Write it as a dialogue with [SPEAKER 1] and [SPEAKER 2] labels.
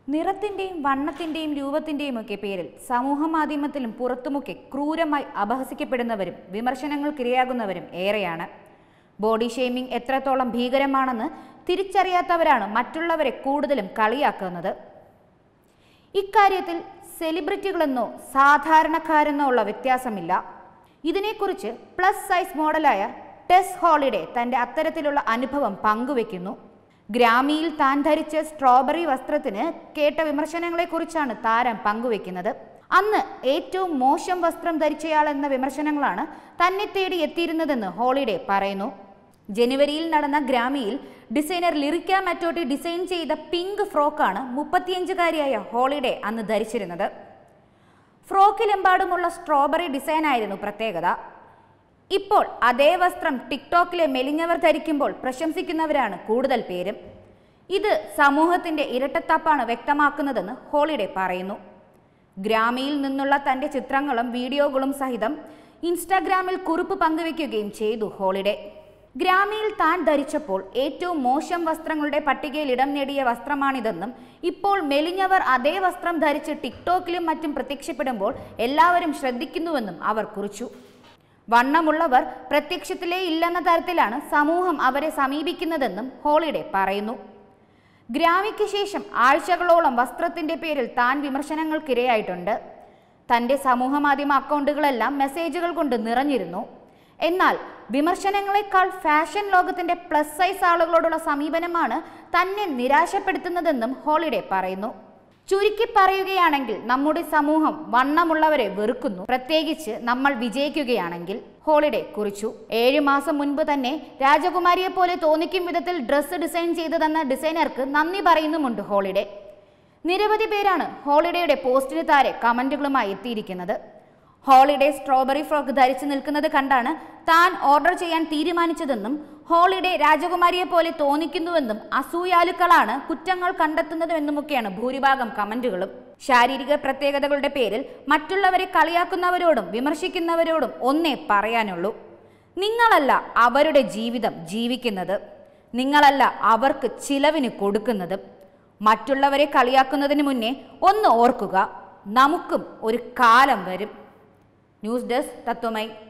[SPEAKER 1] നിറത്തിന്റെയും വണ്ണത്തിന്റെയും രൂപത്തിന്റെയും ഒക്കെ പേരിൽ സമൂഹ മാധ്യമത്തിലും പുറത്തുമൊക്കെ ക്രൂരമായി അപഹസിക്കപ്പെടുന്നവരും വിമർശനങ്ങൾക്കിരയാകുന്നവരും ഏറെയാണ് ബോഡി ഷെയ്മിംഗ് എത്രത്തോളം ഭീകരമാണെന്ന് തിരിച്ചറിയാത്തവരാണ് മറ്റുള്ളവരെ കൂടുതലും കളിയാക്കുന്നത് ഇക്കാര്യത്തിൽ സെലിബ്രിറ്റികളെന്നോ സാധാരണക്കാരെന്നോ ഉള്ള വ്യത്യാസമില്ല ഇതിനെക്കുറിച്ച് പ്ലസ് സൈസ് മോഡലായ ടെസ് ഹോളിഡേ തന്റെ അത്തരത്തിലുള്ള അനുഭവം പങ്കുവെക്കുന്നു ഗ്രാമിയിൽ താൻ ധരിച്ച സ്ട്രോബെറി വസ്ത്രത്തിന് കേട്ട വിമർശനങ്ങളെക്കുറിച്ചാണ് താരം പങ്കുവെക്കുന്നത് അന്ന് ഏറ്റവും മോശം വസ്ത്രം ധരിച്ചയാൾ എന്ന വിമർശനങ്ങളാണ് തന്നെ തേടി എത്തിയിരുന്നതെന്ന് ഹോളിഡേ പറയുന്നു ജനുവരിയിൽ നടന്ന ഗ്രാമിയിൽ ഡിസൈനർ ലിറിക്ക മറ്റോട്ടി ഡിസൈൻ ചെയ്ത പിങ്ക് ഫ്രോക്കാണ് മുപ്പത്തിയഞ്ചുകാരിയായ ഹോളിഡേ അന്ന് ധരിച്ചിരുന്നത് ഫ്രോക്കിലെമ്പാടുമുള്ള സ്ട്രോബെറി ഡിസൈൻ ആയിരുന്നു പ്രത്യേകത ഇപ്പോൾ അതേ വസ്ത്രം ടിക്ടോക്കിലെ മെലിഞ്ഞവർ ധരിക്കുമ്പോൾ പ്രശംസിക്കുന്നവരാണ് കൂടുതൽ പേരും ഇത് സമൂഹത്തിന്റെ ഇരട്ടത്താപ്പാണ് വ്യക്തമാക്കുന്നതെന്ന് ഹോളിഡേ പറയുന്നു ഗ്രാമിയിൽ നിന്നുള്ള തന്റെ ചിത്രങ്ങളും വീഡിയോകളും സഹിതം ഇൻസ്റ്റാഗ്രാമിൽ കുറിപ്പ് പങ്കുവെക്കുകയും ചെയ്തു ഹോളിഡേ ഗ്രാമിയിൽ താൻ ധരിച്ചപ്പോൾ ഏറ്റവും മോശം വസ്ത്രങ്ങളുടെ പട്ടികയിൽ ഇടം നേടിയ വസ്ത്രമാണിതെന്നും ഇപ്പോൾ മെലിഞ്ഞവർ അതേ വസ്ത്രം ധരിച്ച് ടിക്ടോക്കിലും മറ്റും പ്രത്യക്ഷപ്പെടുമ്പോൾ എല്ലാവരും ശ്രദ്ധിക്കുന്നുവെന്നും അവർ കുറിച്ചു വണ്ണമുള്ളവർ പ്രത്യക്ഷത്തിലേ ഇല്ലെന്ന തരത്തിലാണ് സമൂഹം അവരെ സമീപിക്കുന്നതെന്നും ഹോളിഡേ പറയുന്നു ഗ്രാമിക്ക് ശേഷം ആഴ്ചകളോളം വസ്ത്രത്തിന്റെ പേരിൽ താൻ വിമർശനങ്ങൾക്കിരയായിട്ടുണ്ട് തന്റെ സമൂഹമാധ്യമ അക്കൗണ്ടുകളെല്ലാം മെസ്സേജുകൾ കൊണ്ട് നിറഞ്ഞിരുന്നു എന്നാൽ വിമർശനങ്ങളെക്കാൾ ഫാഷൻ ലോകത്തിന്റെ പ്ലസ് സൈസ് ആളുകളോടുള്ള സമീപനമാണ് തന്നെ നിരാശപ്പെടുത്തുന്നതെന്നും ഹോളിഡേ പറയുന്നു ചുരുക്കി പറയുകയാണെങ്കിൽ നമ്മുടെ സമൂഹം വണ്ണമുള്ളവരെ വെറുക്കുന്നു പ്രത്യേകിച്ച് നമ്മൾ വിജയിക്കുകയാണെങ്കിൽ ഹോളിഡേ കുറിച്ചു ഏഴു മാസം മുൻപ് തന്നെ രാജകുമാരിയെ പോലെ തോന്നിക്കും വിധത്തിൽ ഡ്രസ്സ് ഡിസൈൻ ചെയ്തതെന്ന ഡിസൈനർക്ക് നന്ദി പറയുന്നുമുണ്ട് ഹോളിഡേ നിരവധി പേരാണ് ഹോളിഡേയുടെ പോസ്റ്റിന് താരെ കമന്റുകളുമായി എത്തിയിരിക്കുന്നത് ഹോളിഡേ സ്ട്രോബെറി ഫ്രോക്ക് ധരിച്ചു നിൽക്കുന്നത് കണ്ടാണ് താൻ ഓർഡർ ചെയ്യാൻ തീരുമാനിച്ചതെന്നും ഹോളിഡേ രാജകുമാരിയെ പോലെ തോന്നിക്കുന്നുവെന്നും അസൂയാലുക്കളാണ് കുറ്റങ്ങൾ കണ്ടെത്തുന്നതെന്നുമൊക്കെയാണ് ഭൂരിഭാഗം കമന്റുകളും ശാരീരിക പ്രത്യേകതകളുടെ പേരിൽ മറ്റുള്ളവരെ കളിയാക്കുന്നവരോടും വിമർശിക്കുന്നവരോടും ഒന്നേ പറയാനുള്ളൂ നിങ്ങളല്ല അവരുടെ ജീവിതം ജീവിക്കുന്നത് നിങ്ങളല്ല അവർക്ക് ചിലവിന് കൊടുക്കുന്നത് മറ്റുള്ളവരെ കളിയാക്കുന്നതിന് മുന്നേ ഒന്ന് ഓർക്കുക നമുക്കും ഒരു കാലം വരും ന്യൂസ് ഡെസ്ക് തത്വമൈ